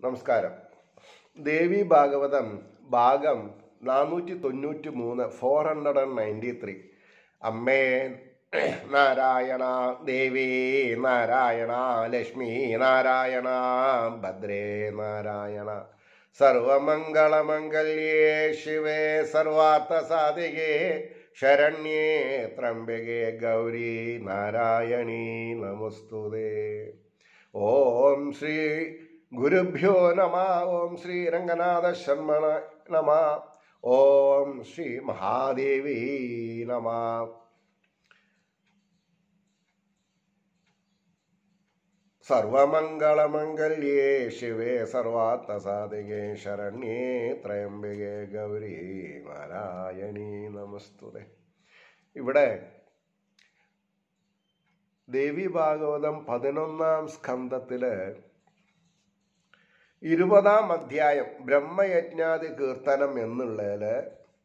നമസ്കാരം ദേവി ഭാഗവതം ഭാഗം നാനൂറ്റി തൊണ്ണൂറ്റി മൂന്ന് four hundred and ninety three അമ്മേ നാരായണ ദേവി നാരായണ ലക്ഷ്മി നാരായണ ഭദ്രേ നാരായണ സർവമംഗളമംഗല്യേ ശിവേ സർവാർത്ഥസാധികേ ശരണ്യേ ത്രംബകേ ഗൗരി നാരായണീ നമസ്തുതേ ഓം ശ്രീ ഗുരുഭ്യോ നമ ഓം ശ്രീ രംഗനാഥ ശർമ്മണ നമ ഓം ശ്രീ മഹാദേവി നമ സർവമംഗളമംഗല്യേ ശിവേ സർവാർത്ഥസാധികേ ശരണ്യേ ത്രയംബികേ ഗൗരി നാരായണീ നമസ്തുതേ ഇവിടെ ദേവി ഭാഗവതം പതിനൊന്നാം സ്കന്ധത്തില് ഇരുപതാം അധ്യായം ബ്രഹ്മയജ്ഞാതി കീർത്തനം എന്നുള്ളതില്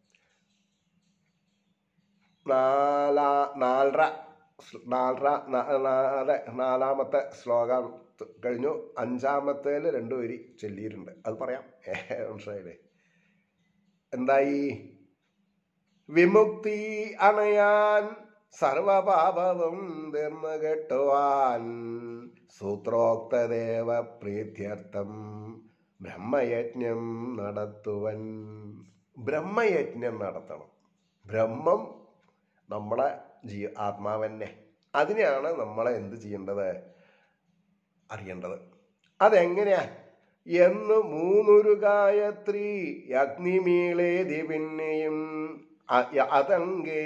നാലാ നാലര നാലര നാ- നാല് നാലാമത്തെ ശ്ലോകം ത- കഴിഞ്ഞു അഞ്ചാമത്തേൽ രണ്ടു വരി ചൊല്ലിയിട്ടുണ്ട് അത് പറയാം ഏ, മനസ്സിലായില്ലേ എന്തായി വിമുക്തി അണയാൻ സർവപാപവും തീർന്നു കെട്ടുവാൻ സൂത്രോക്തദേവ പ്രീത്യർത്ഥം ബ്രഹ്മയജ്ഞം നടത്തുവൻ ബ്രഹ്മയജ്ഞം നടത്തണം ബ്രഹ്മം നമ്മളെ ജീ ആത്മാവന്നെ അതിനെയാണ് നമ്മളെ എന്ത് ചെയ്യേണ്ടത് അറിയേണ്ടത് അതെങ്ങനെയാ എന്ന് മൂന്നൊരു ഗായത്രി അഗ്നിമീളേതി പിന്നെയും അ- അതങ്കേ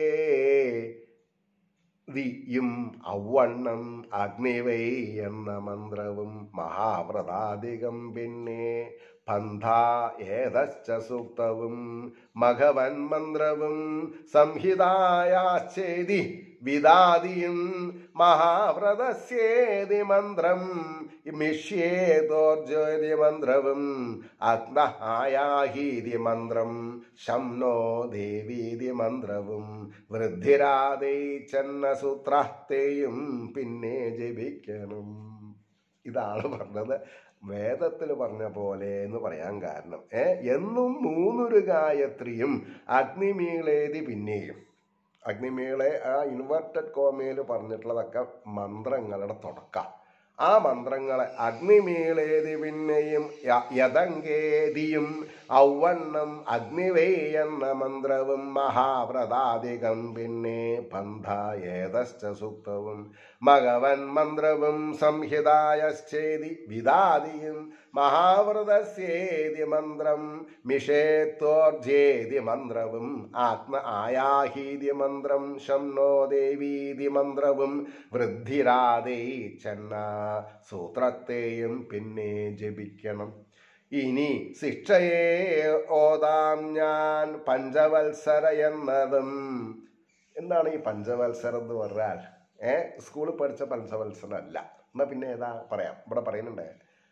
ദിയും ഔവണ്ണം അഗ്നിവൈ എന്ന മന്ത്രവും മഹാവ്രതാധികം പിന്നെ പന്ഥ ഏതശ്ച സൂക്തവും മഘവൻ മന്ത്രവും സംഹിതായാശ്ചേതി വിദാദിയും മഹാവ്രതസ്യേതി മന്ത്രം മിഷ്യേതോർജ്യോതി മന്ത്രവും അഗ്നഹായാഹീതി മന്ത്രം ശംനോ ദേവീതി മന്ത്രവും വൃദ്ധിരാതൈ ചെന്ന സൂത്രത്തെയും പിന്നെ ജപിക്കണം ഇതാണ് പറഞ്ഞത് വേദത്തിൽ പറഞ്ഞ പോലെ എന്ന് പറയാൻ കാരണം ഏ എന്നും മൂന്നൊരു ഗായത്രിയും അഗ്നിമീളേതി പിന്നെയും അഗ്നിമീളെ ആ ഇൻവെർട്ടഡ് കോമയിൽ പറഞ്ഞിട്ടുള്ളതൊക്കെ മന്ത്രങ്ങളുടെ തുടക്കം ആ മന്ത്രങ്ങളെ അഗ്നിമീളേതി പിന്നെയും യ- യതങ്കേതിയും ഔവണ്ണം അഗ്നിവേ എന്ന മന്ത്രവും മഹാവ്രതാധികം പിന്നെ പന്ഥ ഏതശ്ച സൂക്തവും മകവൻ മന്ത്രവും സംഹിതായശ്ചേതി വിദാദിയും മഹാവ്രതസ്യേതി മന്ത്രം മിഷേത്തോർജേതി മന്ത്രവും ആത്മ ആയാഹീതി മന്ത്രം ശംനോ ദേവീതി മന്ത്രവും വൃദ്ധിരാതേ ചെന്ന സൂത്രത്തെയും പിന്നെ ജപിക്കണം ഇനി ശിക്ഷയെ ഓതാം ഞാൻ പഞ്ചവത്സര എന്നതും എന്താണ് ഈ പഞ്ചവത്സരം എന്ന് പറഞ്ഞാൽ ഏ സ്കൂളിൽ പഠിച്ച പഞ്ചവത്സരം അല്ല എന്നാ പിന്നെ ഏതാ പറയാം ഇവിടെ പറയുന്നുണ്ട്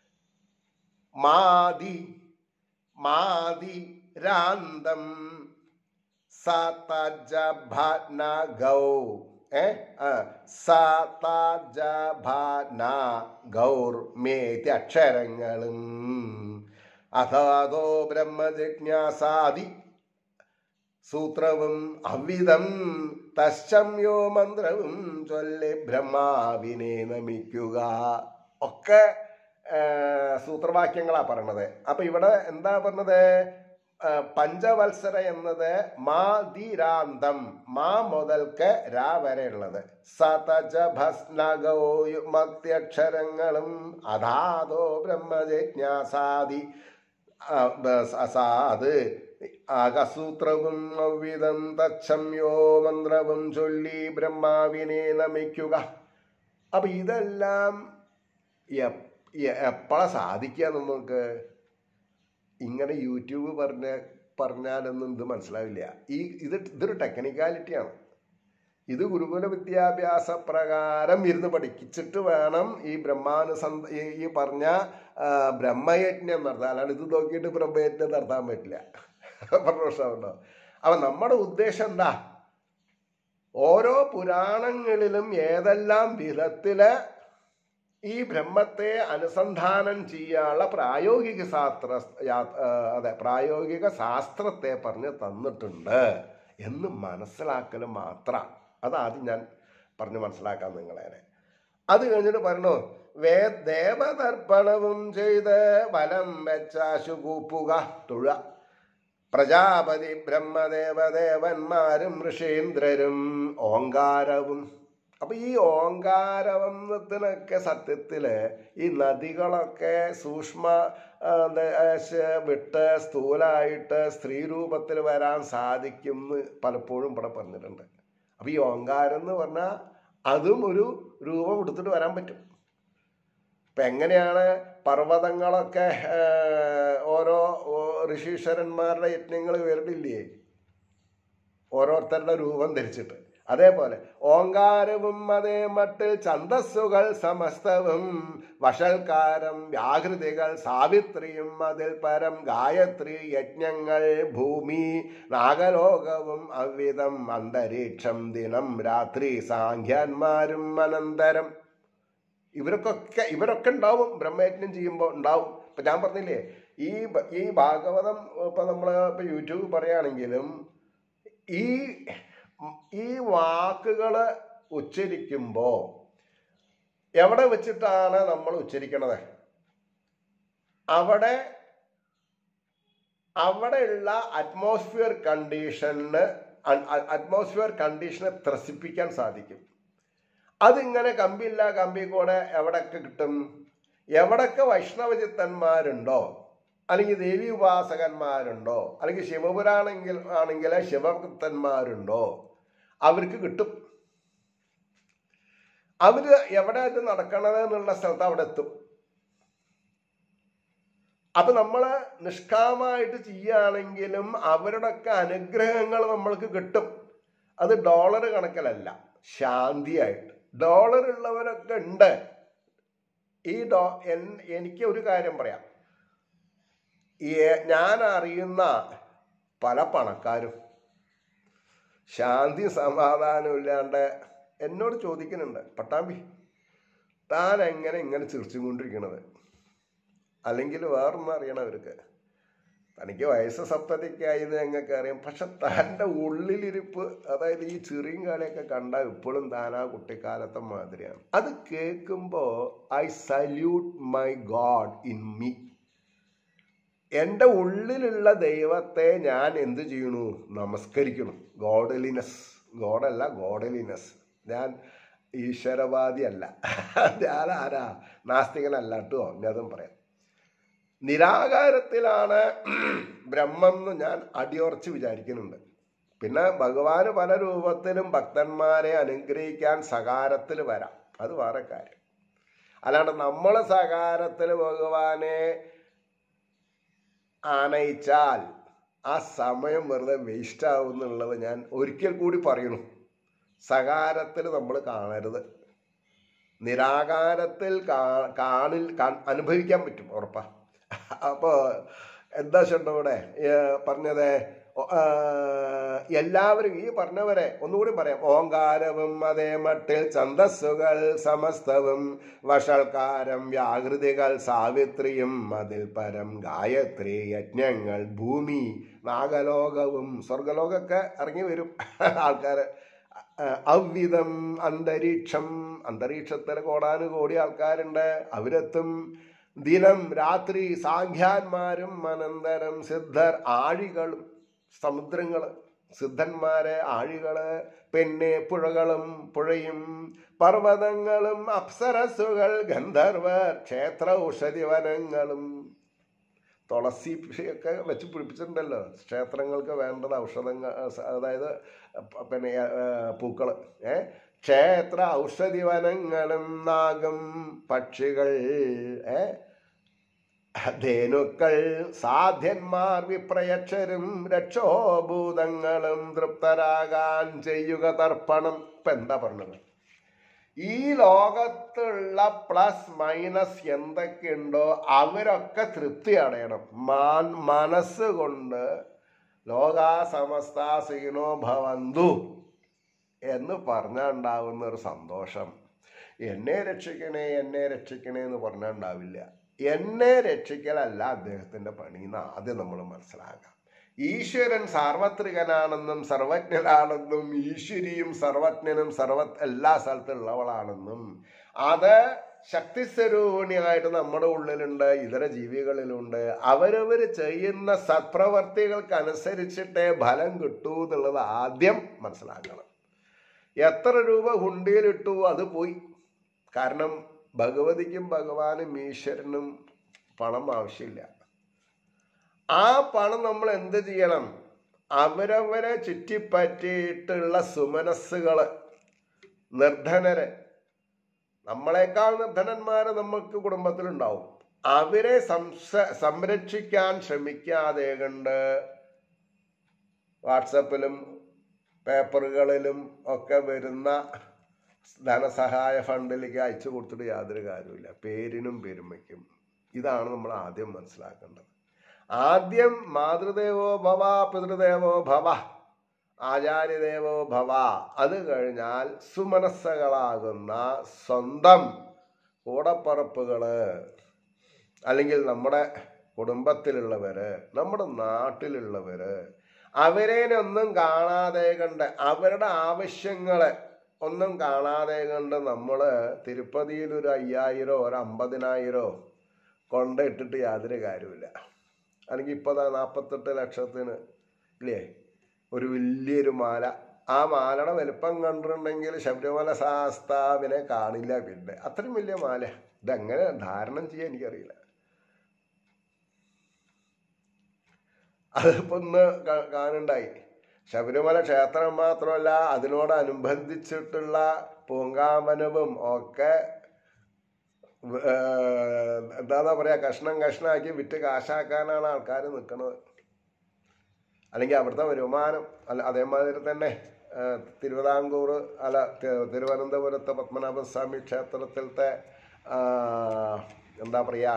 മാതി മാതി രാന്തം സതജഭന ഗൗ ഏ സതജഭന ഗൗർ മേതി അക്ഷരങ്ങളും അഥാതോ ബ്രഹ്മജിജ്ഞാസാദി സൂത്രവും അവിധം തശ്ചമ്യോ മന്ത്രവും ചൊല്ലി ബ്രഹ്മാവിനെ നമിക്കുക ഒക്കെ ആ, സൂത്രവാക്യങ്ങളാ പറയണത് അപ്പൊ ഇവിടെ എന്താ പറഞ്ഞത് ആ, പഞ്ചവത്സര എന്നത് മാ ദിരാന്തം മാ മുതൽക്ക് രാ വരെ ഉള്ളത് സതജ ഭസ്നഗോയുമത്യക്ഷരങ്ങളും അധാതോ ബ്രഹ്മജിജ്ഞാസാദി ആ, ബ- സ- സാത് ആകസൂത്രവും അവ്വിധം തച്ഛമ്യോ മന്ത്രവും ചൊല്ലി ബ്രഹ്മാവിനെ നമിക്കുക അപ്പൊ ഇതെല്ലാം എപ്പോഴാ സാധിക്കുക നമുക്ക് ഇങ്ങനെ യൂട്യൂബ് പറഞ്ഞ പറഞ്ഞാലൊന്നും ഇത് മനസ്സിലാവില്ല ഈ ഇത് ഇതൊരു ടെക്നിക്കാലിറ്റിയാണ് ഇത് ഗുരുകുല വിദ്യാഭ്യാസ പ്രകാരം ഇരുന്ന് പഠിച്ചിട്ട് വേണം ഈ ബ്രഹ്മാനുസന്ധ ഈ ഈ പറഞ്ഞ ആ, ബ്രഹ്മയജ്ഞം നടത്താൻ അല്ലാണ്ട് ഇത് നോക്കിയിട്ട് ബ്രഹ്മയജ്ഞം നടത്താൻ പറ്റില്ല പ്രശ്നമുണ്ടോ അപ്പൊ നമ്മുടെ ഉദ്ദേശം എന്താ ഓരോ പുരാണങ്ങളിലും ഏതെല്ലാം വിധത്തില് ഈ ബ്രഹ്മത്തെ അനുസന്ധാനം ചെയ്യാനുള്ള പ്രായോഗിക ശാസ്ത്ര യാ- ആ, അതെ പ്രായോഗിക ശാസ്ത്രത്തെ പറഞ്ഞ് തന്നിട്ടുണ്ട് എന്ന് മനസ്സിലാക്കൽ മാത്രം അതാദ്യം ഞാൻ പറഞ്ഞ് മനസ്സിലാക്കാം നിങ്ങളെ അത് കഴിഞ്ഞിട്ട് പറഞ്ഞു വേ ദേവതർപ്പണവും ചെയ്ത് വലം വെച്ചാശു കൂപ്പുക തുഴ പ്രജാപതി ബ്രഹ്മദേവദേവന്മാരും ഋഷീന്ദ്രരും ഓങ്കാരവും അപ്പൊ ഈ ഓങ്കാരവത്തിനൊക്കെ സത്യത്തില് ഈ നദികളൊക്കെ സൂക്ഷ്മ ആ, എന്താ, ആ, ശ- വിട്ട് സ്ഥൂലായിട്ട് സ്ത്രീ രൂപത്തിൽ വരാൻ സാധിക്കും എന്ന് പലപ്പോഴും ഇവിടെ പറഞ്ഞിട്ടുണ്ട് അപ്പൊ ഈ ഓങ്കാരം എന്ന് പറഞ്ഞാൽ അതും ഒരു രൂപം എടുത്തിട്ട് വരാൻ പറ്റും ഇപ്പൊ എങ്ങനെയാണ് പർവ്വതങ്ങളൊക്കെ ആ, ഓരോ ഓ, ഋഷീശ്വരന്മാരുടെ യജ്ഞങ്ങൾ വരുന്നില്ലേ ഓരോരുത്തരുടെ രൂപം ധരിച്ചിട്ട് അതേപോലെ ഓങ്കാരവും അതേ മട്ടിൽ ഛന്ദസ്സുകൾ സമസ്തവും വഷൽക്കാരം വ്യാകൃതികൾ സാവിത്രിയും അതിൽ പരം ഗായത്രി യജ്ഞങ്ങൾ ഭൂമി നാഗലോകവും അവിധം അന്തരീക്ഷം ദിനം രാത്രി സാഖ്യാന്മാരും അനന്തരം ഇവരൊക്കെ ഇവരൊക്കെ ഉണ്ടാവും ബ്രഹ്മയജ്ഞം ചെയ്യുമ്പോൾ ഉണ്ടാവും ഇപ്പൊ ഞാൻ പറഞ്ഞില്ലേ ഈ ബ- ഈ ഭാഗവതം ഇപ്പൊ നമ്മൾ ഇപ്പൊ യൂട്യൂബ് പറയുകയാണെങ്കിലും ഈ ഈ വാക്കുകൾ ഉച്ചരിക്കുമ്പോൾ എവിടെ വെച്ചിട്ടാണ് നമ്മൾ ഉച്ചരിക്കണത് അവിടെ അവിടെയുള്ള അറ്റ്മോസ്ഫിയർ കണ്ടീഷന് അറ്റ്മോസ്ഫിയർ കണ്ടീഷനെ ത്രസിപ്പിക്കാൻ സാധിക്കും അതിങ്ങനെ കമ്പില്ല കമ്പി കൂടെ എവിടൊക്കെ കിട്ടും എവിടൊക്കെ വൈഷ്ണവചിത്തന്മാരുണ്ടോ അല്ലെങ്കിൽ ദേവി ഉപാസകന്മാരുണ്ടോ അല്ലെങ്കിൽ ശിവപുരാണെങ്കിൽ ആണെങ്കിൽ ശിവഭക്തന്മാരുണ്ടോ അവർക്ക് കിട്ടും അവര് എവിടെ ഇത് നടക്കണത് എന്നുള്ള സ്ഥലത്ത് അവിടെ എത്തും അപ്പൊ നമ്മള് നിഷ്കാമായിട്ട് ചെയ്യുകയാണെങ്കിലും അവരുടെയൊക്കെ അനുഗ്രഹങ്ങൾ നമ്മൾക്ക് കിട്ടും അത് ഡോളർ കണക്കിലല്ല ശാന്തിയായിട്ട് ഡോളർ ഉള്ളവരൊക്കെ ഉണ്ട് ഈ ഡോ എൻ- എനിക്ക് ഒരു കാര്യം പറയാം ഈ ഞാൻ അറിയുന്ന പല പണക്കാരും ശാന്തി സമാധാനം ഇല്ലാണ്ട് എന്നോട് ചോദിക്കുന്നുണ്ട് പട്ടാമ്പി താൻ എങ്ങനെ ഇങ്ങനെ ചിരിച്ചും കൊണ്ടിരിക്കണത് അല്ലെങ്കിൽ വേറൊന്നും അറിയണം അവർക്ക് തനിക്ക് വയസ്സ് സപ്തതിക്കായി എന്ന് ഞങ്ങൾക്ക് അറിയാം പക്ഷെ തൻ്റെ ഉള്ളിലിരിപ്പ് അതായത് ഈ ചെറിയും കളിയൊക്കെ കണ്ടാൽ ഇപ്പോഴും താൻ ആ കുട്ടിക്കാലത്തെ മാതിരിയാണ് അത് കേൾക്കുമ്പോൾ I salute my god in me എൻ്റെ ഉള്ളിലുള്ള ദൈവത്തെ ഞാൻ എന്ത് ചെയ്യണു നമസ്കരിക്കണം ഗോഡലിനെസ് ഗോഡല്ല ഗോഡലിനെസ് ഞാൻ ഈശ്വരവാദി അല്ല ഞാൻ ആരാ നാസ്തികനല്ല കേട്ടോ ഞാനതും പറയാം നിരാകാരത്തിലാണ് ബ്രഹ്മം എന്ന് ഞാൻ അടിയുറച്ച് വിചാരിക്കുന്നുണ്ട് പിന്നെ ഭഗവാന് പല രൂപത്തിലും ഭക്തന്മാരെ അനുഗ്രഹിക്കാൻ സകാരത്തിൽ വരാം അത് വേറെ കാര്യം അല്ലാണ്ട് നമ്മൾ സകാരത്തിൽ ഭഗവാനെ ആനയിച്ചാൽ ആ സമയം വെറുതെ വേസ്റ്റ് ആവും എന്നുള്ളത് ഞാൻ ഒരിക്കൽ കൂടി പറയണു സകാരത്തിൽ നമ്മൾ കാണരുത് നിരാകാരത്തിൽ കാ- കാണിൽ കാ- അനുഭവിക്കാൻ പറ്റും ഉറപ്പാ അപ്പോൾ എന്താ ചേട്ടാ ഇവിടെ ഏ, പറഞ്ഞത് ഓ, ആ, എല്ലാവരും ഈ പറഞ്ഞവരെ ഒന്നുകൂടി പറയാം ഓങ്കാരവും അതേ മട്ടിൽ ഛന്ദസ്സുകൾ സമസ്തവും വഷൾക്കാരം വ്യാകൃതികൾ സാവിത്രിയും അതിൽ പരം ഗായത്രി യജ്ഞങ്ങൾ ഭൂമി നാഗലോകവും സ്വർഗലോകമൊക്കെ ഇറങ്ങി വരും ആൾക്കാർ അവ്വിധം അന്തരീക്ഷം അന്തരീക്ഷത്തിൽ കോടാനുകോടി ആൾക്കാരുണ്ട് അവരെത്തും ദിനം രാത്രി സാഖ്യാന്മാരും അനന്തരം സിദ്ധർ ആഴികളും സമുദ്രങ്ങൾ സിദ്ധന്മാരെ ആഴികള് പിന്നെ പുഴകളും പുഴയും പർവ്വതങ്ങളും അപ്സരസുകൾ ഗന്ധർവർ ക്ഷേത്ര ഔഷധി വനങ്ങളും തുളസി ഒക്കെ വെച്ച് പിടിപ്പിച്ചിട്ടുണ്ടല്ലോ ക്ഷേത്രങ്ങൾക്ക് വേണ്ടത് ഔഷധങ്ങൾ അതായത് പ- പിന്നെ പൂക്കൾ ഏ ക്ഷേത്ര ഔഷധി വനങ്ങളും നാഗം പക്ഷികൾ ഏ ധേനുക്കൾ സാധ്യന്മാർ വിപ്രയക്ഷരും രക്ഷോഭൂതങ്ങളും തൃപ്തരാകാൻ ചെയ്യുക തർപ്പണം ഇപ്പൊ എന്താ പറഞ്ഞത് ഈ ലോകത്തുള്ള പ്ലസ് മൈനസ് എന്തൊക്കെയുണ്ടോ അവരൊക്കെ തൃപ്തി അടയണം മാൻ മനസ്സുകൊണ്ട് ലോകാ സമസ്ത സീനോ ഭവന്തു എന്ന് പറഞ്ഞാൽ ഉണ്ടാവുന്ന ഒരു സന്തോഷം എന്നെ രക്ഷിക്കണേ എന്നെ രക്ഷിക്കണേ എന്ന് പറഞ്ഞാൽ ഉണ്ടാവില്ല എന്നെ രക്ഷിക്കലല്ല അദ്ദേഹത്തിൻ്റെ പണി എന്ന് ആദ്യം നമ്മൾ മനസ്സിലാക്കാം ഈശ്വരൻ സാർവത്രികനാണെന്നും സർവജ്ഞനാണെന്നും ഈശ്വരിയും സർവജ്ഞനും സർവ എല്ലാ സ്ഥലത്തുള്ളവളാണെന്നും അത് ശക്തിസ്വരൂപിണിയായിട്ട് നമ്മുടെ ഉള്ളിലുണ്ട് ഇതര ജീവികളിലുണ്ട് അവരവർ ചെയ്യുന്ന സത്പ്രവർത്തികൾക്ക് അനുസരിച്ചിട്ടേ ഫലം കിട്ടൂ എന്നുള്ളത് ആദ്യം മനസ്സിലാക്കണം എത്ര രൂപ ഹുണ്ടിയിലിട്ടു അത് പോയി കാരണം ഭഗവതിക്കും ഭഗവാനും ഈശ്വരനും പണം ആവശ്യമില്ല ആ പണം നമ്മൾ എന്ത് ചെയ്യണം അവരവരെ ചുറ്റിപ്പറ്റിയിട്ടുള്ള സുമനസ്സുകള് നിർധനര് നമ്മളെക്കാൾ നിർധനന്മാര് നമ്മൾക്ക് കുടുംബത്തിലുണ്ടാവും അവരെ സംസ സംരക്ഷിക്കാൻ ശ്രമിക്കാതെ കണ്ട് വാട്സപ്പിലും പേപ്പറുകളിലും ഒക്കെ വരുന്ന ധനസഹായ ഫണ്ടിലേക്ക് അയച്ചു കൊടുത്തിട്ട് യാതൊരു കാര്യമില്ല പേരിനും പെരുമയ്ക്കും ഇതാണ് നമ്മൾ ആദ്യം മനസ്സിലാക്കേണ്ടത് ആദ്യം മാതൃദേവോ ഭവ പിതൃദേവോ ഭവ ആചാര്യദേവോ ഭവ അത് കഴിഞ്ഞാൽ സുമനസ്സകളാകുന്ന സ്വന്തം കൂടപ്പറപ്പുകള് അല്ലെങ്കിൽ നമ്മുടെ കുടുംബത്തിലുള്ളവര് നമ്മുടെ നാട്ടിലുള്ളവര് അവരേനൊന്നും കാണാതെ കണ്ട് അവരുടെ ആവശ്യങ്ങളെ ഒന്നും കാണാതെ കണ്ട് നമ്മൾ തിരുപ്പതിയിൽ ഒരു അയ്യായിരോ ഒരു അമ്പതിനായിരോ കൊണ്ടിട്ടിട്ട് യാതൊരു കാര്യമില്ല അല്ലെങ്കിൽ ഇപ്പോൾ നാൽപ്പത്തെട്ട് ലക്ഷത്തിന് ഇല്ലേ ഒരു വലിയൊരു മാല ആ മാലയുടെ വലിപ്പം കണ്ടിട്ടുണ്ടെങ്കിൽ ശബരിമല ശാസ്താവിനെ കാണില്ല പിന്നെ അത്രയും വലിയ മാല ഇതെങ്ങനെ ധാരണം ചെയ്യാൻ എനിക്കറിയില്ല അതിപ്പോ ഒന്ന് കാ- കാണുണ്ടായി ശബരിമല ക്ഷേത്രം മാത്രമല്ല അതിനോടനുബന്ധിച്ചിട്ടുള്ള പൂങ്കാവനവും ഒക്കെ വ- ഏർ എന്താ പറയാ കഷ്ണം കഷ്ണാക്കി വിറ്റ് കാശാക്കാനാണ് ആൾക്കാർ നിൽക്കുന്നത് അല്ലെങ്കിൽ അവിടുത്തെ വരുമാനം അല്ല അതേമാതിരി തന്നെ ഏർ തിരുവിതാംകൂർ അല്ല തി- തിരുവനന്തപുരത്തെ പത്മനാഭസ്വാമി ക്ഷേത്രത്തിലത്തെ ആ, എന്താ പറയാ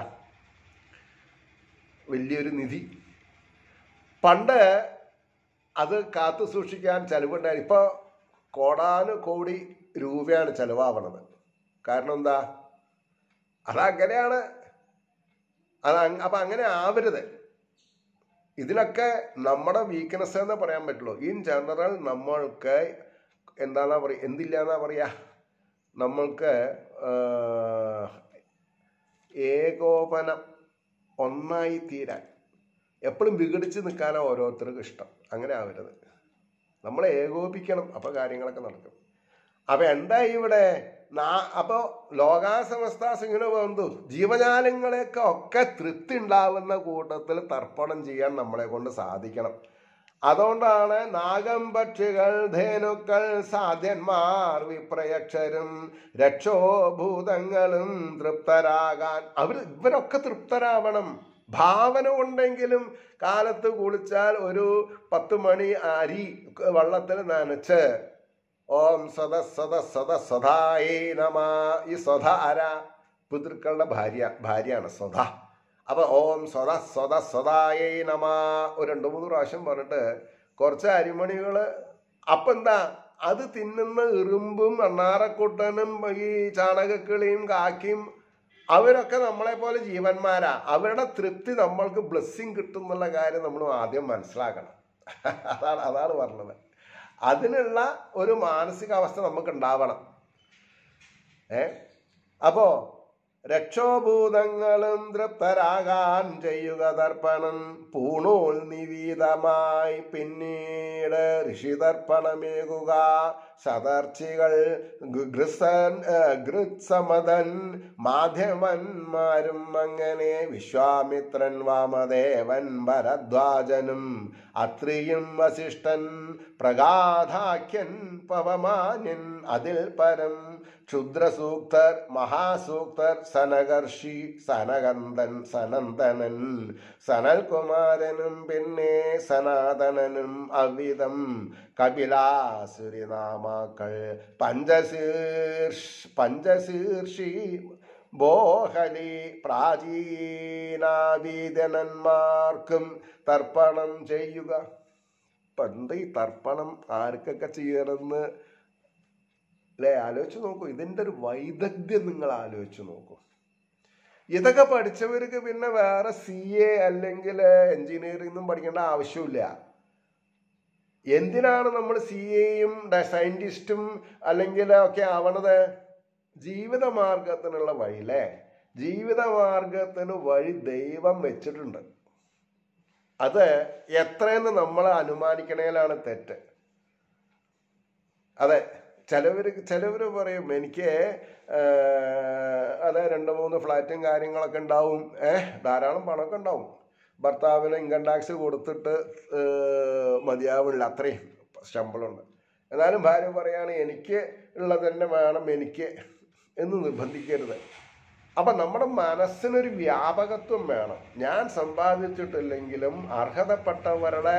വലിയൊരു നിധി പണ്ട് അത് കാത്തു സൂക്ഷിക്കാൻ ചെലവുണ്ടായി ഇപ്പൊ കോടാനു കോടി രൂപയാണ് ചെലവാവണത് കാരണം എന്താ അതങ്ങനെയാണ് അത് അങ്- അപ്പൊ അങ്ങനെ ആവരുത് ഇതിനൊക്കെ നമ്മുടെ വീക്ക്നെസ് എന്ന് പറയാൻ പറ്റുള്ളൂ ഇൻ ജനറൽ നമ്മൾക്ക് എന്താന്നാ പറയുക എന്തില്ല എന്നാ പറയാ നമ്മൾക്ക് ആ, ഏകോപനം ഒന്നായി തീരാൻ എപ്പോഴും വിഘടിച്ച് നിൽക്കാനാ ഓരോരുത്തർക്കും ഇഷ്ടം അങ്ങനെ ആവരുത് നമ്മൾ ഏകോപിക്കണം അപ്പൊ കാര്യങ്ങളൊക്കെ നടക്കും അപ്പൊ എന്താ ഇവിടെ നാ- അപ്പോ ലോകാസമസ്താസിങ്ങനെ ബന്ധു ജീവജാലങ്ങളെയൊക്കെ ഒക്കെ തൃപ്തി ഉണ്ടാവുന്ന കൂട്ടത്തിൽ തർപ്പണം ചെയ്യാൻ നമ്മളെ കൊണ്ട് സാധിക്കണം അതുകൊണ്ടാണ് നാഗം പക്ഷികൾ ധേനുക്കൾ സാധ്യന്മാർ വിപ്രയക്ഷരും രക്ഷോഭൂതങ്ങളും തൃപ്തരാകാൻ അവർ ഇവരൊക്കെ തൃപ്തരാവണം ഭാവന ഉണ്ടെങ്കിലും കാലത്ത് കുളിച്ചാൽ ഒരു പത്ത് മണി അരി വള്ളത്തിൽ നനച്ച് ഓം സദ സദ സദ സദായേ നമ ഈ സ്വധ ആരാ പിതൃക്കളുടെ ഭാര്യ ഭാര്യയാണ് സ്വധ അപ്പൊ ഓം സ്വത സ്വത സ്വതായേ നമ ഒരു രണ്ടു മൂന്ന് പ്രാവശ്യം പറഞ്ഞിട്ട് കുറച്ച് അരിമണികള് അപ്പൊ എന്താ അത് തിന്നുന്ന ഇറുമ്പും അണ്ണാറക്കുട്ടനും ഈ ചാണകക്കിളിയും കാക്കിയും അവരൊക്കെ നമ്മളെ പോലെ ജീവന്മാരാ അവരുടെ തൃപ്തി നമ്മൾക്ക് ബ്ലെസ്സിങ് കിട്ടും എന്നുള്ള കാര്യം നമ്മൾ ആദ്യം മനസ്സിലാക്കണം അതാണ് അതാണ് പറഞ്ഞത് അതിനുള്ള ഒരു മാനസികാവസ്ഥ നമുക്ക് ഉണ്ടാവണം ഏ അപ്പോ രക്ഷോഭൂതങ്ങളും തൃപ്തരാകാൻ ചെയ്യുക തർപ്പണം പൂണൂൽ നിവീതമായി പിന്നീട് ഋഷിതർപ്പണമേകുക സതർച്ചികൾ ഗൃ- ഗൃസൻ ഏ, ഗൃത്സമതൻ മാധ്യമന്മാരും അങ്ങനെ വിശ്വാമിത്രൻ വാമദേവൻ ഭരദ്വാജനും അത്രിയും വസിഷ്ഠൻ പ്രഗാധാഖ്യൻ പവമാന്യൻ അതിൽ പരം ക്ഷുദ്രസൂക്തർ മഹാസൂക്തർ സനകർഷി സനകന്ദൻ സനന്ദനൻ സനൽകുമാരനും പിന്നെ സനാതനനും അവിധം കപിലാസുരിനാമാക്കൾ പഞ്ചശീർഷ് പഞ്ചശീർഷി ബോഹലി പ്രാചീനാവീതനന്മാർക്കും തർപ്പണം ചെയ്യുക പണ്ട് ഈ തർപ്പണം ആർക്കൊക്കെ ചെയ്യണമെന്ന് അല്ലേ ആലോചിച്ച് നോക്കൂ ഇതിൻ്റെ ഒരു വൈദഗ്ധ്യം നിങ്ങൾ ആലോചിച്ച് നോക്കൂ ഇതൊക്കെ പഠിച്ചവർക്ക് പിന്നെ വേറെ സി എ അല്ലെങ്കിൽ എഞ്ചിനീയറിംഗും പഠിക്കേണ്ട ആവശ്യമില്ല എന്തിനാണ് നമ്മൾ സി എയും സയന്റിസ്റ്റും അല്ലെങ്കിൽ ഒക്കെ ആവണത് ജീവിതമാർഗത്തിനുള്ള വഴിയില്ലേ ജീവിതമാർഗത്തിന് വഴി ദൈവം വെച്ചിട്ടുണ്ട് അത് എത്രയെന്ന് നമ്മൾ അനുമാനിക്കണേലാണ് തെറ്റ് അതെ ചിലവർ ചിലവർ പറയും എനിക്ക് അതെ രണ്ട് മൂന്ന് ഫ്ലാറ്റും കാര്യങ്ങളൊക്കെ ഉണ്ടാവും ഏഹ് ധാരാളം പണമൊക്കെ ഉണ്ടാവും ഭർത്താവിന് ഇൻകം ടാക്സ് കൊടുത്തിട്ട് ഏഹ്, മതിയാവില്ല അത്രയും ശമ്പളമുണ്ട് എന്നാലും ഭാര്യ പറയാണ് എനിക്ക് ഉള്ളത് തന്നെ വേണം എനിക്ക് എന്ന് നിർബന്ധിക്കരുത് അപ്പം നമ്മുടെ മനസ്സിനൊരു വ്യാപകത്വം വേണം ഞാൻ സമ്പാദിച്ചിട്ടില്ലെങ്കിലും അർഹതപ്പെട്ടവരുടെ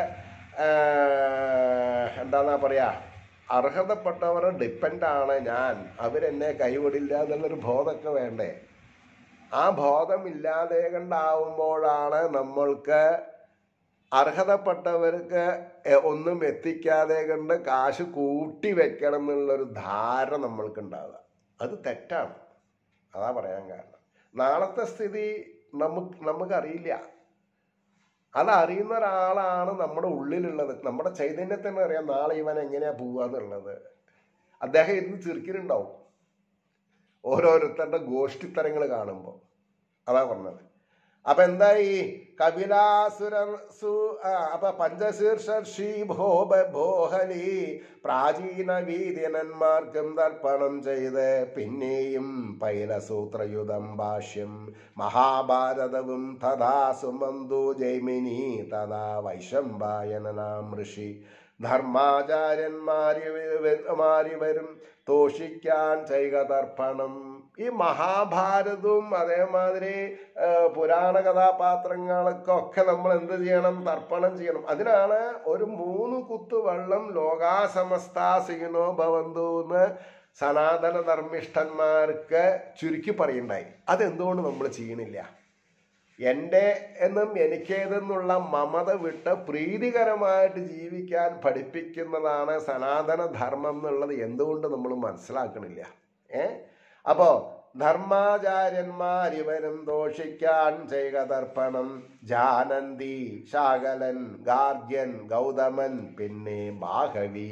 ആഹ്, എന്താന്നാ പറയാ അർഹതപ്പെട്ടവരുടെ ഡിപ്പെൻഡാണ് ഞാൻ അവരെന്നെ കൈവിടില്ല എന്നുള്ളൊരു ബോധമൊക്കെ വേണ്ടേ ആ ബോധമില്ലാതെ കണ്ടാവുമ്പോഴാണ് നമ്മൾക്ക് അർഹതപ്പെട്ടവർക്ക് എ- ഒന്നും എത്തിക്കാതെ കണ്ട് കാശ് കൂട്ടി വെക്കണം എന്നുള്ളൊരു ധാരണ നമ്മൾക്ക് ഉണ്ടാവുക അത് തെറ്റാണ് അതാ പറയാൻ കാരണം നാളത്തെ സ്ഥിതി നമുക്ക് നമുക്കറിയില്ല അതറിയുന്ന ഒരാളാണ് നമ്മുടെ ഉള്ളിലുള്ളത് നമ്മുടെ ചൈതന്യത്തിന് അറിയാം നാളെ ഇവൻ എങ്ങനെയാ പോവാന്നുള്ളത് അദ്ദേഹം ഇരുന്ന് ചിരിക്കലുണ്ടാവും ഓരോരുത്തരുടെ ഗോഷ്ഠിത്തരങ്ങൾ കാണുമ്പോൾ അതാ പറഞ്ഞത് അപ്പൊ എന്തായി കപിലാസുര സു ആ, അപ്പൊ പഞ്ചശീർഷ ശ്രീ ഭോബ ഭോഹലി പ്രാചീന വീതിനന്മാർക്കും തർപ്പണം ചെയ്ത് പിന്നെയും പൈലസൂത്രയുധം ഭാഷ്യം മഹാഭാരതവും തഥാ സുമന്തു ജൈമിനി തഥാ വൈശംബായനാം ഋഷി ധർമാചാര്യന്മാരി മാരി വരും തോഷിക്കാൻ ചെയ്യുക തർപ്പണം ഈ മഹാഭാരതവും അതേമാതിരി ആ, പുരാണ കഥാപാത്രങ്ങൾക്കൊക്കെ നമ്മൾ എന്ത് ചെയ്യണം തർപ്പണം ചെയ്യണം അതിനാണ് ഒരു മൂന്ന് കുത്തു വെള്ളം ലോകാസമസ്താസീനോ ഭവന്തു എന്ന് സനാതന ധർമ്മിഷ്ഠന്മാർക്ക് ചുരുക്കി പറയുണ്ടായി അതെന്തുകൊണ്ട് നമ്മൾ ചെയ്യണില്ല എൻ്റെ എന്നും എനിക്കേതെന്നുള്ള മമത വിട്ട് പ്രീതികരമായിട്ട് ജീവിക്കാൻ പഠിപ്പിക്കുന്നതാണ് സനാതന ധർമ്മം എന്നുള്ളത് എന്തുകൊണ്ട് നമ്മൾ മനസ്സിലാക്കണില്ല ഏ അപ്പോ ധർമാചാര്യന്മാർ ഇവരും ദോഷിക്കാൻ ചെയ്യുക തർപ്പണം ജാനന്തി ശാകലൻ ഗാർഗ്യൻ ഗൗതമൻ പിന്നെ ബാഹവി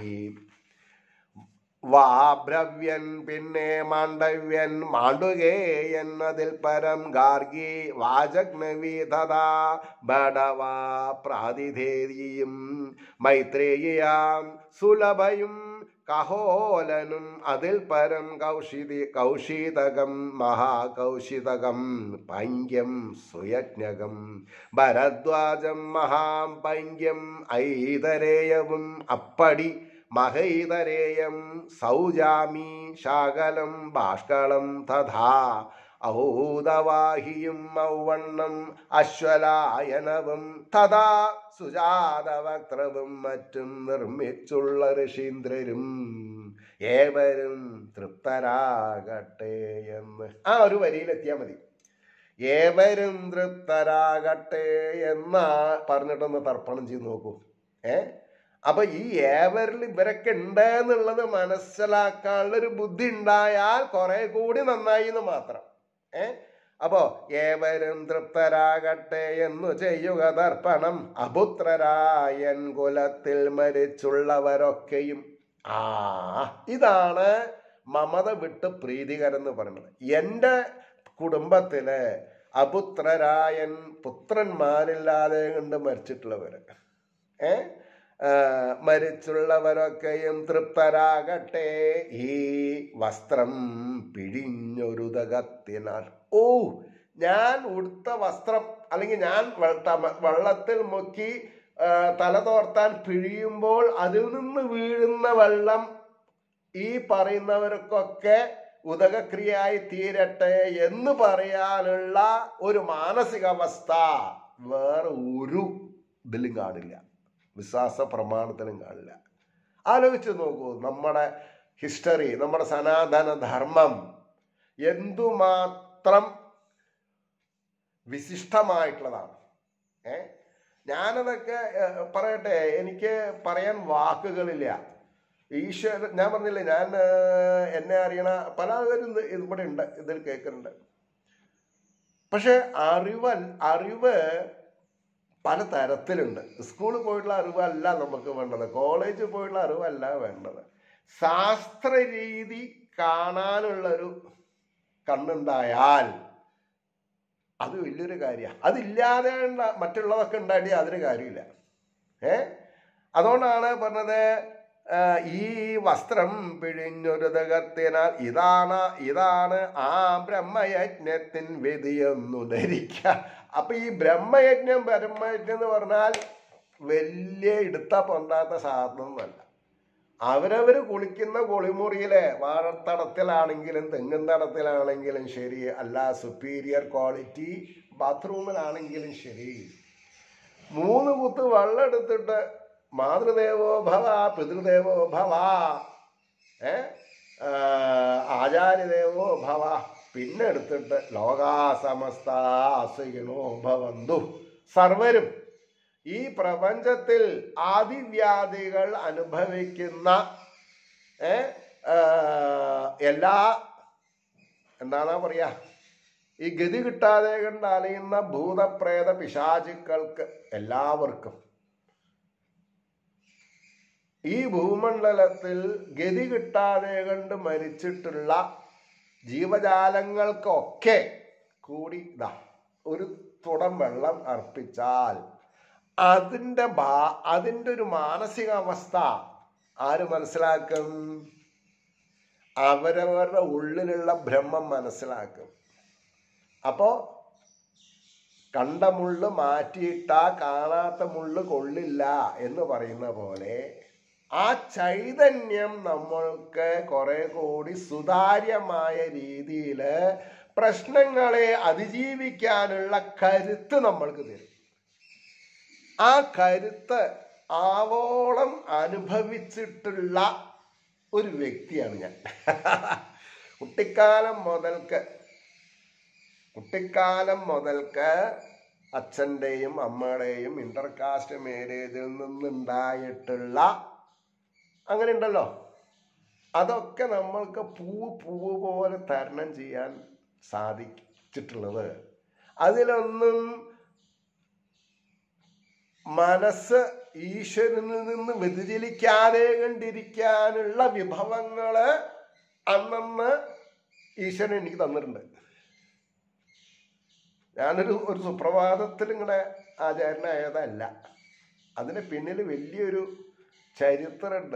വാഭ്രവ്യൻ പിന്നെ മാണ്ഡവ്യൻ മാണ്ഡുകേയൻ അതിൽ പരം ഗാർഗി വാജഗ്നവി തഥാ ബടവ പ്രാതിഥേരിയും മൈത്രേയാം സുലഭയും കഹോലനും അതിൽ പരം കൗശിതി കൗശീതകം മഹാകൗശിതകം പൈങ്ക്യം സുയജ്ഞകം ഭരദ്വാജം മഹാം പൈങ്ക്യം ഐതരേയവും അപ്പടി മഹൈതരേയം സൗജാമി ശാകലം ബാഷ്കളം തഥാ ഔദവാഹിയും ഔവണ്ണം അശ്വലായനവും തഥാ സുജാതവക്രവും മറ്റും നിർമ്മിച്ചുള്ള ഋഷീന്ദ്രരും ഏവരും തൃപ്തരാകട്ടെ എന്ന് ആ ഒരു വരിയിലെത്തിയാൽ മതി ഏവരും തൃപ്തരാകട്ടെ എന്നാ പറഞ്ഞിട്ടൊന്ന് തർപ്പണം ചെയ്ത് നോക്കൂ ഏ അപ്പൊ ഈ ഏവരിൽ ഇവരൊക്കെ ഉണ്ട് എന്നുള്ളത് മനസ്സിലാക്കാനുള്ള ഒരു ബുദ്ധി ഉണ്ടായാൽ കുറെ കൂടി നന്നായി എന്ന് മാത്രം ഏ അപ്പോ ഏവരും തൃപ്തരാകട്ടെ എന്നു ചെയ്യുക തർപ്പണം അപുത്രരായൻ കുലത്തിൽ മരിച്ചുള്ളവരൊക്കെയും ആ ഇതാണ് മമത വിട്ട് പ്രീതികരം എന്ന് പറയുന്നത് എൻ്റെ കുടുംബത്തില് അപുത്രരായൻ പുത്രന്മാരില്ലാതെ കൊണ്ട് മരിച്ചിട്ടുള്ളവര് ഏ ആ, മരിച്ചുള്ളവരൊക്കെയും തൃപ്തരാകട്ടെ ഈ വസ്ത്രം പിഴിഞ്ഞൊരുതകത്തിനാൽ ഓ ഞാൻ ഉടുത്ത വസ്ത്രം അല്ലെങ്കിൽ ഞാൻ വെ- തമ- വെള്ളത്തിൽ മുക്കി ആ, തല തോർത്താൻ പിഴിയുമ്പോൾ അതിൽ നിന്ന് വീഴുന്ന വെള്ളം ഈ പറയുന്നവർക്കൊക്കെ ഉദകക്രിയായി തീരട്ടെ എന്ന് പറയാനുള്ള ഒരു മാനസികാവസ്ഥ വേറെ ഒരു ഇതിലും കാണില്ല വിശ്വാസ പ്രമാണത്തിലും കാണില്ല ആലോചിച്ച് നോക്കൂ നമ്മുടെ ഹിസ്റ്ററി നമ്മുടെ സനാതന ധർമ്മം എന്തുമാത്രം വിശിഷ്ടമായിട്ടുള്ളതാണ് ഏ ഞാനതൊക്കെ ഏ, പറയട്ടെ എനിക്ക് പറയാൻ വാക്കുകളില്ല ഈശ്വരൻ ഞാൻ പറഞ്ഞില്ലേ ഞാൻ ആ, എന്നെ അറിയണ പല ആൾക്കാരും ഇത് ഇവിടെ ഉണ്ട് ഇതിൽ കേൾക്കുന്നുണ്ട് പക്ഷെ അറിവ് അറിവ് പല തരത്തിലുണ്ട് സ്കൂളിൽ പോയിട്ടുള്ള അറിവല്ല നമുക്ക് വേണ്ടത് കോളേജിൽ പോയിട്ടുള്ള അറിവല്ല വേണ്ടത് ശാസ്ത്ര രീതി കാണാനുള്ളൊരു കണ്ണുണ്ടായാൽ അത് വലിയൊരു കാര്യമാണ് അതില്ലാതെ ഉണ്ട- മറ്റുള്ളതൊക്കെ ഉണ്ടായിട്ട് അതൊരു കാര്യമില്ല ഏ അതുകൊണ്ടാണ് പറഞ്ഞത് ആ, ഈ വസ്ത്രം പിഴിഞ്ഞൊരുതകത്തിനാൽ ഇതാണ് ഇതാണ് ആ ബ്രഹ്മയജ്ഞത്തിൻ വിധിയെന്നു ധരിക്ക അപ്പൊ ഈ ബ്രഹ്മയജ്ഞം ബ്രഹ്മയജ്ഞം എന്ന് പറഞ്ഞാൽ വലിയ എടുത്ത പൊന്താത്ത സാധനമൊന്നുമല്ല അവരവർ കുളിക്കുന്ന കുളിമുറിയിലെ വാഴത്തടത്തിലാണെങ്കിലും തെങ്ങും തടത്തിലാണെങ്കിലും ശരി അല്ല സുപ്പീരിയർ ക്വാളിറ്റി ബാത്റൂമിലാണെങ്കിലും ശരി മൂന്ന് കുത്ത് വെള്ളം എടുത്തിട്ട് മാതൃദേവോ ഭവ പിതൃദേവോ ഭവ ഏ ആ, ആചാര്യദേവോ ഭവ പിന്നെ എടുത്തിട്ട് ലോകാസമസ്ത അസുഖിനോ ഭവന്തു സർവരും ഈ പ്രപഞ്ചത്തിൽ ആദിവ്യാധികൾ അനുഭവിക്കുന്ന ഏ, ആ, എല്ലാ എന്താണ് പറയാ ഈ ഗതി കിട്ടാതെ കണ്ട് അലയുന്ന ഭൂതപ്രേത പിശാചുക്കൾക്ക് എല്ലാവർക്കും ഈ ഭൂമണ്ഡലത്തിൽ ഗതി കിട്ടാതെ കണ്ട് മരിച്ചിട്ടുള്ള ജീവജാലങ്ങൾക്കൊക്കെ കൂടി ഇതാ ഒരു തുടം വെള്ളം അർപ്പിച്ചാൽ അതിൻ്റെ ഭാ അതിൻ്റെ ഒരു മാനസികാവസ്ഥ ആര് മനസ്സിലാക്കും അവരവരുടെ ഉള്ളിലുള്ള ഭ്രമം മനസ്സിലാക്കും അപ്പോ കണ്ട മുള്ള് മാറ്റിയിട്ടാ കാണാത്ത മുള്ള് കൊള്ളില്ല എന്ന് പറയുന്ന പോലെ ആ ചൈതന്യം നമ്മൾക്ക് കുറെ കൂടി സുതാര്യമായ രീതിയിൽ പ്രശ്നങ്ങളെ അതിജീവിക്കാനുള്ള കരുത്ത് നമ്മൾക്ക് തരും ആ കരുത്ത് ആവോളം അനുഭവിച്ചിട്ടുള്ള ഒരു വ്യക്തിയാണ് ഞാൻ കുട്ടിക്കാലം മുതൽക്ക് കുട്ടിക്കാലം മുതൽക്ക് അച്ഛൻ്റെയും അമ്മയുടെയും ഇന്റർകാസ്റ്റ് മാരേജിൽ നിന്നുണ്ടായിട്ടുള്ള അങ്ങനെ ഉണ്ടല്ലോ അതൊക്കെ നമ്മൾക്ക് പൂവ് പൂവ് പോലെ തരണം ചെയ്യാൻ സാധിച്ചിട്ടുള്ളത് അതിലൊന്നും മനസ്സ് ഈശ്വരനിൽ നിന്ന് വ്യതിചലിക്കാതെ കണ്ടിരിക്കാനുള്ള വിഭവങ്ങള് അന്നന്ന് ഈശ്വരൻ എനിക്ക് തന്നിട്ടുണ്ട് ഞാനൊരു ഒരു സുപ്രഭാതത്തിൽ ഇങ്ങനെ ആചാര്യനായതല്ല അതിന് പിന്നിൽ വലിയൊരു ചരിത്രമുണ്ട്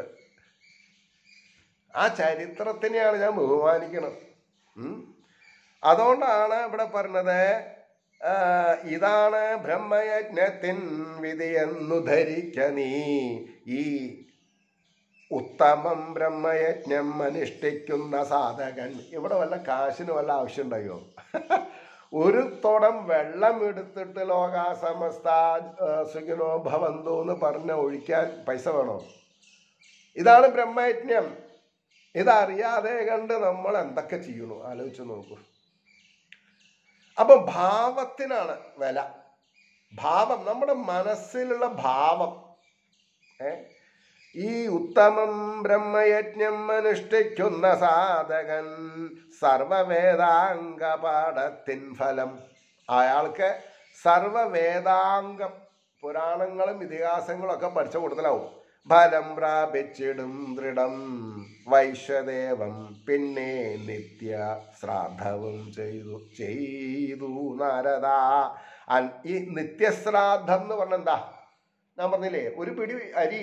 ആ ചരിത്രത്തിനെയാണ് ഞാൻ ബഹുമാനിക്കണം ഉം. അതുകൊണ്ടാണ് ഇവിടെ പറഞ്ഞത് ആ, ഇതാണ് ബ്രഹ്മയജ്ഞത്തിൻ വിധിയെന്നു ധരിക്ക നീ ഈ ഉത്തമം ബ്രഹ്മയജ്ഞം അനുഷ്ഠിക്കുന്ന സാധകൻ ഇവിടെ വല്ല കാശിന് വല്ല ആവശ്യമുണ്ടായോ ഒരു തുടം വെള്ളം എടുത്തിട്ട് ലോകാസമസ്ത ആ, സുഖിനോ ഭവന്തോ എന്ന് പറഞ്ഞ ഒഴിക്കാൻ പൈസ വേണോ ഇതാണ് ബ്രഹ്മയജ്ഞം ഇതറിയാതെ കണ്ട് നമ്മൾ എന്തൊക്കെ ചെയ്യണു ആലോചിച്ച് നോക്കൂ അപ്പൊ ഭാവത്തിനാണ് വില ഭാവം നമ്മുടെ മനസ്സിലുള്ള ഭാവം ഏ ഈ ഉത്തമം ബ്രഹ്മയജ്ഞം അനുഷ്ഠിക്കുന്ന സാധകൻ സർവവേദാംഗ പാഠത്തിൻ ഫലം അയാൾക്ക് സർവവേദാംഗം പുരാണങ്ങളും ഇതിഹാസങ്ങളും ഒക്കെ പഠിച്ച കൂടുതലാവും ഫലം പ്രാപിച്ചിടും ദൃഢം വൈശ്വദേവം പിന്നെ നിത്യ ശ്രാദ്ധവും ചെയ്തു ചെയ്തു നാരദ അൻ- ഈ നിത്യശ്രാദ്ധം എന്ന് പറഞ്ഞ എന്താ ഞാൻ പറഞ്ഞില്ലേ ഒരു പിടി അരി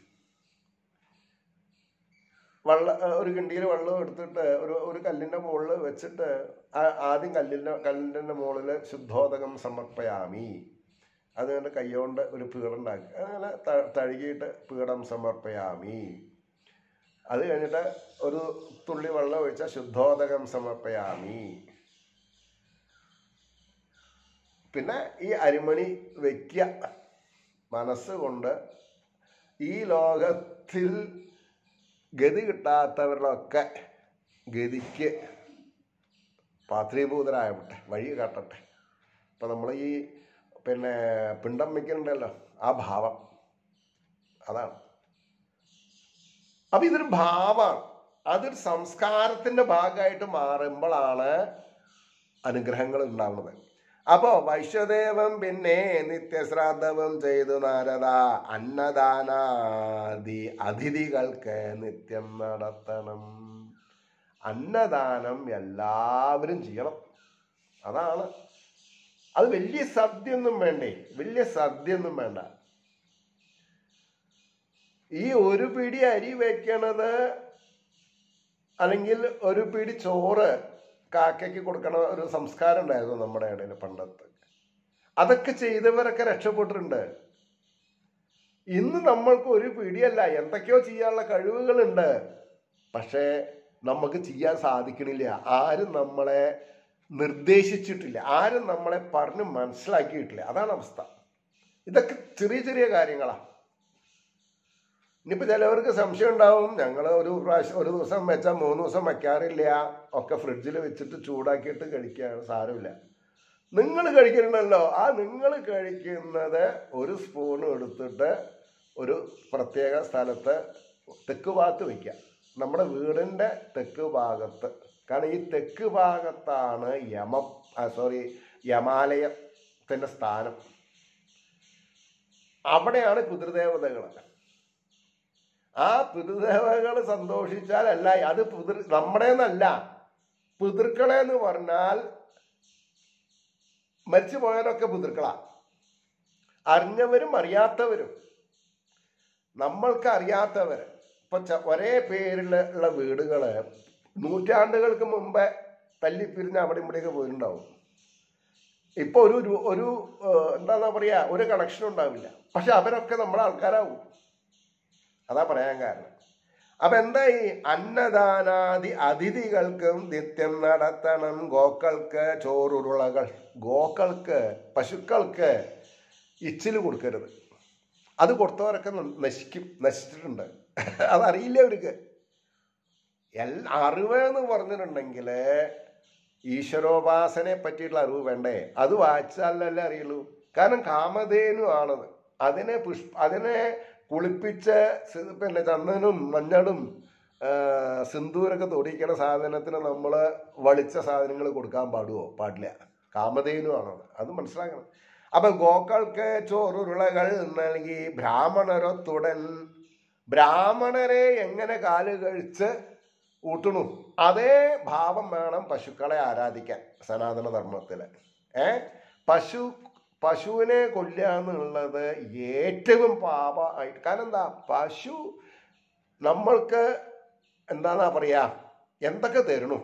വെള്ള ഒരു കിണ്ടിയിൽ വെള്ളം എടുത്തിട്ട് ഒരു ഒരു കല്ലിന്റെ മുകളിൽ വെച്ചിട്ട് ആ- ആദ്യം കല്ലിന്റെ കല്ലിന്റെ മുകളിൽ ശുദ്ധോദകം സമർപ്പയാമി അത് കണ്ട് കൈകൊണ്ട് ഒരു പീടുണ്ടാക്കി അങ്ങനെ ത- തഴുകിയിട്ട് പീഠം സമർപ്പയാമി അത് കഴിഞ്ഞിട്ട് ഒരു തുള്ളി വെള്ളം ഒഴിച്ച ശുദ്ധോദകം സമർപ്പയാമി പിന്നെ ഈ അരിമണി വയ്ക്കുക മനസ്സുകൊണ്ട് ഈ ലോകത്തിൽ ഗതി കിട്ടാത്തവരിലൊക്കെ ഗതിക്ക് പാത്രീഭൂതരായട്ടെ വഴി കാട്ടട്ടെ ഇപ്പം നമ്മൾ ഈ പിന്നെ പിണ്ടം വയ്ക്കുന്നുണ്ടല്ലോ ആ ഭാവം അതാണ് അപ്പൊ ഇതൊരു ഭാവമാണ് അതൊരു സംസ്കാരത്തിന്റെ ഭാഗമായിട്ട് മാറുമ്പോഴാണ് അനുഗ്രഹങ്ങൾ ഉണ്ടാവുന്നത് അപ്പോ വൈശ്വദേവം പിന്നെ നിത്യശ്രാദ്ധവും ചെയ്തു നാരദ അന്നദാനാദി അതിഥികൾക്ക് നിത്യം നടത്തണം അന്നദാനം എല്ലാവരും ചെയ്യണം അതാണ് അത് വലിയ സദ്യയൊന്നും വേണ്ടേ വലിയ സദ്യയൊന്നും വേണ്ട ഈ ഒരു പിടി അരി വെക്കണത് അല്ലെങ്കിൽ ഒരു പിടി ചോറ് കാക്കയ്ക്ക് കൊടുക്കണ ഒരു സംസ്കാരം ഉണ്ടായിരുന്നു നമ്മുടെ ഇടയിൽ പണ്ടത്തെ അതൊക്കെ ചെയ്തവരൊക്കെ രക്ഷപ്പെട്ടിട്ടുണ്ട് ഇന്ന് നമ്മൾക്ക് ഒരു പിടിയല്ല എന്തൊക്കെയോ ചെയ്യാനുള്ള കഴിവുകളുണ്ട് പക്ഷേ നമുക്ക് ചെയ്യാൻ സാധിക്കണില്ല ആരും നമ്മളെ നിർദ്ദേശിച്ചിട്ടില്ല ആരും നമ്മളെ പറഞ്ഞ് മനസ്സിലാക്കിയിട്ടില്ല അതാണ് അവസ്ഥ ഇതൊക്കെ ചെറിയ ചെറിയ കാര്യങ്ങളാണ് ഇനിയിപ്പോൾ ചിലവർക്ക് സംശയം ഉണ്ടാവും ഞങ്ങൾ ഒരു പ്രാവശ്യം ഒരു ദിവസം വെച്ചാൽ മൂന്ന് ദിവസം വെക്കാറില്ല ഒക്കെ ഫ്രിഡ്ജിൽ വെച്ചിട്ട് ചൂടാക്കിയിട്ട് കഴിക്കുകയാണ് സാരമില്ല നിങ്ങൾ കഴിക്കുന്നുണ്ടല്ലോ ആ നിങ്ങൾ കഴിക്കുന്നത് ഒരു സ്പൂൺ എടുത്തിട്ട് ഒരു പ്രത്യേക സ്ഥലത്ത് തെക്ക് ഭാഗത്ത് വയ്ക്കുക നമ്മുടെ വീടിൻ്റെ തെക്ക് ഭാഗത്ത് കാരണം ഈ തെക്ക് ഭാഗത്താണ് യമം സോറി യമാലയത്തിൻ്റെ സ്ഥാനം അവിടെയാണ് പിതൃദേവതകൾ ആ പിതൃദേവതകൾ സന്തോഷിച്ചാൽ അല്ല അത് പിതൃ നമ്മുടെ എന്നല്ല പിതൃക്കളെ എന്ന് പറഞ്ഞാൽ മരിച്ചു പോയവരൊക്കെ പിതൃക്കളാ അറിഞ്ഞവരും അറിയാത്തവരും നമ്മൾക്ക് അറിയാത്തവര് ഇപ്പൊ ച- ഒരേ പേരിലുള്ള വീടുകള് നൂറ്റാണ്ടുകൾക്ക് മുമ്പേ തല്ലിപ്പിരിഞ്ഞ് അവിടെ ഇവിടെയൊക്കെ പോയിട്ടുണ്ടാവും ഇപ്പൊ ഒരു രു- ഒരു ഏഹ്, എന്താന്നാ പറയാ ഒരു കണക്ഷൻ ഉണ്ടാവില്ല പക്ഷെ അവരൊക്കെ നമ്മുടെ ആൾക്കാരാവും അതാ പറയാൻ കാരണം അപ്പൊ എന്തായി അന്നദാനാദി അതിഥികൾക്കും നിത്യം നടത്തണം ഗോക്കൾക്ക് ചോറുരുളകൾ ഗോക്കൾക്ക് പശുക്കൾക്ക് ഇച്ചില് കൊടുക്കരുത് അത് കൊടുത്തവരൊക്കെ ന- നശിക്കും നശിച്ചിട്ടുണ്ട് അതറിയില്ല അവർക്ക് എല്ലാ അറിവ് എന്ന് പറഞ്ഞിട്ടുണ്ടെങ്കിൽ ഈശ്വരോപാസനയെ പറ്റിയിട്ടുള്ള അറിവ് വേണ്ടേ അത് വായിച്ചാലല്ലേ അറിയുള്ളൂ കാരണം കാമധേനു ആണത് അതിനെ പുഷ്പ അതിനെ കുളിപ്പിച്ച് സി- പിന്നെ ചന്ദനും മഞ്ഞളും ആ, സിന്ദൂരൊക്കെ തൊടിക്കണ സാധനത്തിന് നമ്മൾ വളിച്ച സാധനങ്ങൾ കൊടുക്കാൻ പാടുവോ പാടില്ല കാമധേനു ആണത് അത് മനസ്സിലാക്കണം അപ്പൊ ഗോക്കൾക്ക് ചോറുരുളകൾ നൽകി ബ്രാഹ്മണരൊത്തുടൻ ബ്രാഹ്മണരെ എങ്ങനെ കാല് കഴിച്ച് ഊട്ടണു അതേ ഭാവം വേണം പശുക്കളെ ആരാധിക്കാൻ സനാതന ധർമ്മത്തില് ഏ പശു പശുവിനെ കൊല്ലുക എന്നുള്ളത് ഏറ്റവും പാപ ആയിട്ട് കാരണം എന്താ പശു നമ്മൾക്ക് എന്താന്നാ പറയാ എന്തൊക്കെ തരണു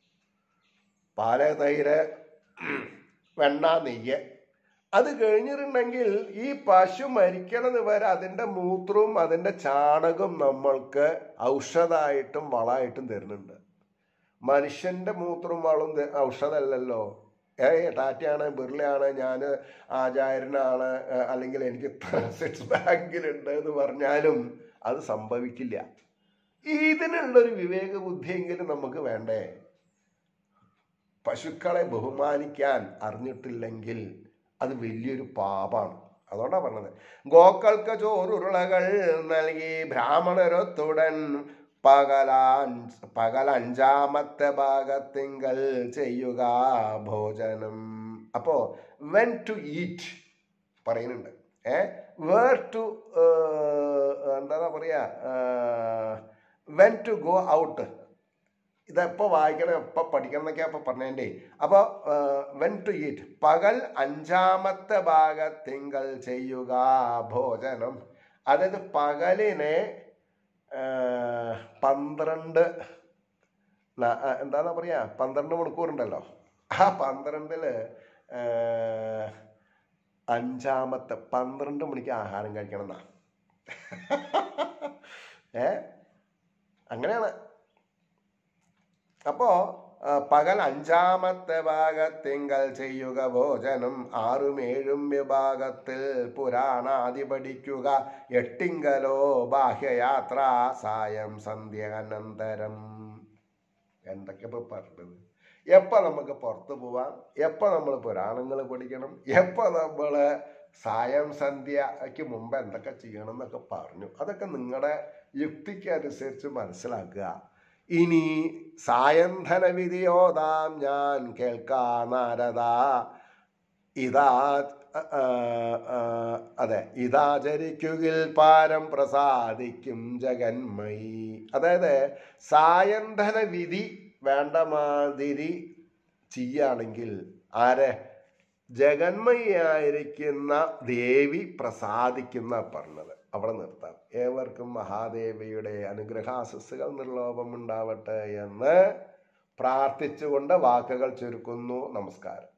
പാല് തൈര് വെണ്ണ നെയ്യ് അത് കഴിഞ്ഞിട്ടുണ്ടെങ്കിൽ ഈ പശു മരിക്കണത് വരെ അതിന്റെ മൂത്രവും അതിന്റെ ചാണകവും നമ്മൾക്ക് ഔഷധമായിട്ടും വളമായിട്ടും തരുന്നുണ്ട് മനുഷ്യന്റെ മൂത്രവും വളവും ത- ഔഷധമല്ലല്ലോ ഏ ടാറ്റയാണ് ബിർളയാണ് ഞാൻ ആചാര്യനാണ് ഏ, അല്ലെങ്കിൽ എനിക്ക് സിക്സ് ബാങ്കിലുണ്ട് എന്ന് പറഞ്ഞാലും അത് സംഭവിക്കില്ല ഇതിനുള്ളൊരു വിവേക ബുദ്ധിയെങ്കിലും നമുക്ക് വേണ്ടേ പശുക്കളെ ബഹുമാനിക്കാൻ അറിഞ്ഞിട്ടില്ലെങ്കിൽ അത് വലിയൊരു പാപാണ് അതുകൊണ്ടാണ് പറഞ്ഞത് ഗോക്കൾക്ക് ചോറുരുളകൾ നൽകി ബ്രാഹ്മണരൊത്തുടൻ പകലാൻ പകൽ അഞ്ചാമത്തെ ഭാഗത്തിങ്കൽ ചെയ്യുക ഭോജനം അപ്പോ വെൻ ടു ഈറ്റ് പറയുന്നുണ്ട് ഏ വേർ ടു എന്താ പറയാ വെൻ ടു ഗോ ഔട്ട് ഇതെപ്പോ വായിക്കണം എപ്പോ പഠിക്കണം എന്നൊക്കെ അപ്പൊ പറഞ്ഞേ അപ്പൊ വെൻ ടു ഈറ്റ് പകൽ അഞ്ചാമത്തെ ഭാഗത്തിങ്കൽ ചെയ്യുക ഭോജനം അതായത് പകലിനെ ആ, പന്ത്രണ്ട് ന- ആ, എന്താന്നാ പറയാ പന്ത്രണ്ട് മണിക്കൂറുണ്ടല്ലോ ആ പന്ത്രണ്ടില് ആ, അഞ്ചാമത്തെ പന്ത്രണ്ട് മണിക്ക് ആഹാരം കഴിക്കണം എന്നാ ഏ അങ്ങനെയാണ് അപ്പോ ആ, പകൽ അഞ്ചാമത്തെ ഭാഗത്തിങ്കൽ ചെയ്യുക ഭോജനം ആറും ഏഴും വിഭാഗത്തിൽ പുരാണാദി പഠിക്കുക എട്ടിങ്കലോ ബാഹ്യയാത്ര സായം സന്ധ്യ അനന്തരം എന്തൊക്കെ ഇപ്പൊ പറഞ്ഞത് എപ്പോ നമുക്ക് പുറത്തു പോവാം എപ്പോ നമ്മൾ പുരാണങ്ങൾ പഠിക്കണം എപ്പോ നമ്മള് സായം സന്ധ്യക്ക് മുമ്പ് എന്തൊക്കെ ചെയ്യണം എന്നൊക്കെ പറഞ്ഞു അതൊക്കെ നിങ്ങളുടെ യുക്തിക്കനുസരിച്ച് മനസ്സിലാക്കുക ഇനി സായന്ധന വിധിയോതാം ഞാൻ കേൾക്കാ നാരദ ഇതാ ആ, ആ, അതെ ഇതാചരിക്കുകിൽ പാരം പ്രസാദിക്കും ജഗന്മയി അതായത് സായന്ധന വിധി വേണ്ട മാതിരി ചെയ്യുകയാണെങ്കിൽ ആരെ ജഗന്മയായിരിക്കുന്ന ദേവി പ്രസാദിക്കുന്ന പറഞ്ഞത് അവിടെ നിർത്താം ഏവർക്കും മഹാദേവിയുടെ അനുഗ്രഹാശസ്സുകൾ നിർലോഭമുണ്ടാവട്ടെ എന്ന് പ്രാർത്ഥിച്ചുകൊണ്ട് വാക്കുകൾ ചുരുക്കുന്നു നമസ്കാരം